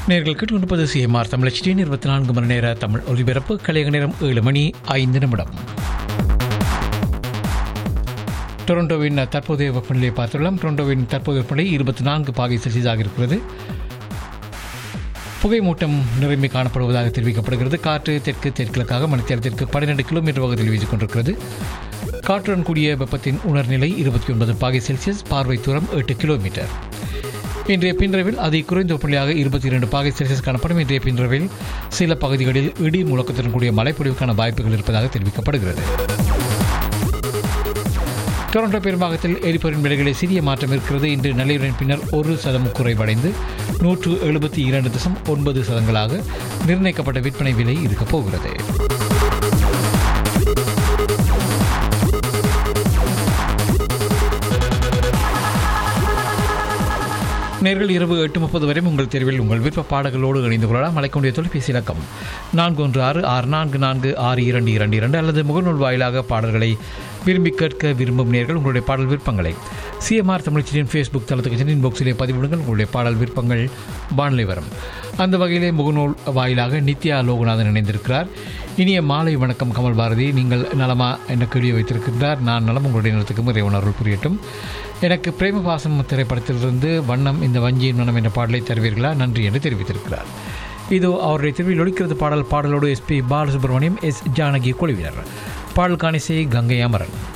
நேர்கள் கேட்டுக்கொண்டிருப்பது சிஎம்ஆர் தமிழ் ஹெச்டியின் இருபத்தி நான்கு மணி நேர தமிழ் ஒலிபரப்பு கலைய நேரம் ஏழு மணி ஐந்து நிமிடம் டொரண்டோவின் தற்போதைய வெப்பநிலையை பார்த்துள்ளோம் டொரண்டோவின் தற்போதைய வெப்பநிலை இருபத்தி நான்கு பாகை செல்சியஸாக இருக்கிறது புகைமூட்டம் நிரம்பி காணப்படுவதாக தெரிவிக்கப்படுகிறது காற்று தெற்கு தெற்கிழக்காக மணித்தேரத்திற்கு பன்னிரண்டு கிலோமீட்டர் வேகத்தில் வீசிக் கொண்டிருக்கிறது காற்றுடன் கூடிய வெப்பத்தின் உணர்நிலை இருபத்தி ஒன்பது பாகை செல்சியஸ் பார்வை தூரம் எட்டு கிலோமீட்டர் இன்றைய பின்ரவில் அதி குறைந்த வெப்பநிலையாக இருபத்தி இரண்டு பாகை செல்சியஸ் காணப்படும் இன்றைய பின்ரவில் சில பகுதிகளில் இடி முழக்கத்துடன் கூடிய மழைப்பொழிவுக்கான வாய்ப்புகள் இருப்பதாக தெரிவிக்கப்படுகிறது டொரண்டோ பெரும்பாகத்தில் எரிபொருளின் விலைகளை சிறிய மாற்றம் இருக்கிறது இன்று நள்ளிரவின் பின்னர் ஒரு சதம் குறைவடைந்து நூற்று எழுபத்தி இரண்டு தசம் ஒன்பது சதங்களாக நிர்ணயிக்கப்பட்ட விற்பனை விலை இருக்கப் போகிறது நேர்கள் இரவு எட்டு முப்பது வரை உங்கள் தேர்வில் உங்கள் விருப்ப பாடல்களோடு இணைந்து கொள்ளலாம் அழைக்கக்கூடிய தொலைபேசி இலக்கம் நான்கு ஒன்று ஆறு ஆறு நான்கு நான்கு ஆறு இரண்டு இரண்டு இரண்டு அல்லது முகநூல் வாயிலாக பாடல்களை விரும்பி கேட்க விரும்பும் நேர்கள் உங்களுடைய பாடல் விருப்பங்களை சிஎம்ஆர் தமிழ்ச்சியின் ஃபேஸ்புக் தளத்துக்கு சென்று இன்பாக்ஸிலே பதிவிடுங்கள் உங்களுடைய பாடல் விருப்பங்கள் வானிலை வரும் அந்த வகையிலே முகநூல் வாயிலாக நித்யா லோகநாதன் இணைந்திருக்கிறார் இனிய மாலை வணக்கம் கமல் பாரதி நீங்கள் நலமா என்ற கேள்வியை வைத்திருக்கின்றார் நான் நலம் உங்களுடைய நிலத்துக்கு இறை உணர்வு புரியட்டும் எனக்கு பிரேமபாசம் திரைப்படத்திலிருந்து வண்ணம் இந்த வஞ்சியின் மனம் என்ற பாடலை தருவீர்களா நன்றி என்று தெரிவித்திருக்கிறார் இதோ அவருடைய திருவில் ஒழிக்கிறது பாடல் பாடலோடு எஸ்பி பாலசுப்ரமணியம் எஸ் ஜானகி குழுவினர் பாடல் காணிசை கங்கை அமரன்